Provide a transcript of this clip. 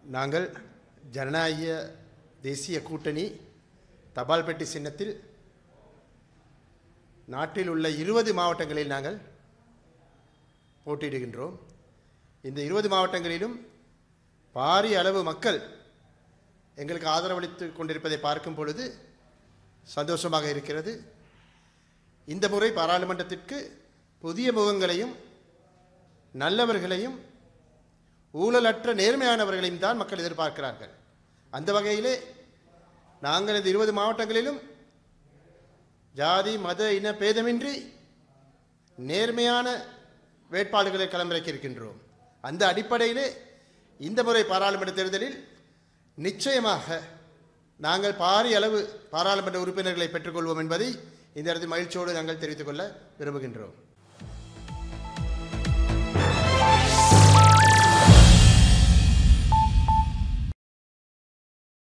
நாங்கள் ஜனநாயக தேசிய கூட்டணி தபால் பெட்டி சின்னத்தில் நாட்டில் உள்ள இருபது மாவட்டங்களில் நாங்கள் போட்டியிடுகின்றோம் இந்த இருபது மாவட்டங்களிலும் பாரிய அளவு மக்கள் எங்களுக்கு ஆதரவளித்து கொண்டிருப்பதை பார்க்கும் பொழுது சந்தோஷமாக இருக்கிறது இந்த முறை பாராளுமன்றத்திற்கு புதிய முகங்களையும் நல்லவர்களையும் ஊழலற்ற நேர்மையானவர்களையும் தான் மக்கள் எதிர்பார்க்கிறார்கள் அந்த வகையிலே நாங்கள் இந்த இருபது மாவட்டங்களிலும் ஜாதி மத இன பேதமின்றி நேர்மையான வேட்பாளர்களை களமிறக்கி இருக்கின்றோம் அந்த அடிப்படையிலே இந்த முறை பாராளுமன்ற தேர்தலில் நிச்சயமாக நாங்கள் பாரிய அளவு பாராளுமன்ற உறுப்பினர்களை பெற்றுக்கொள்வோம் என்பதை இந்த இடத்தில் மகிழ்ச்சியோடு நாங்கள் தெரிவித்துக் கொள்ள விரும்புகின்றோம்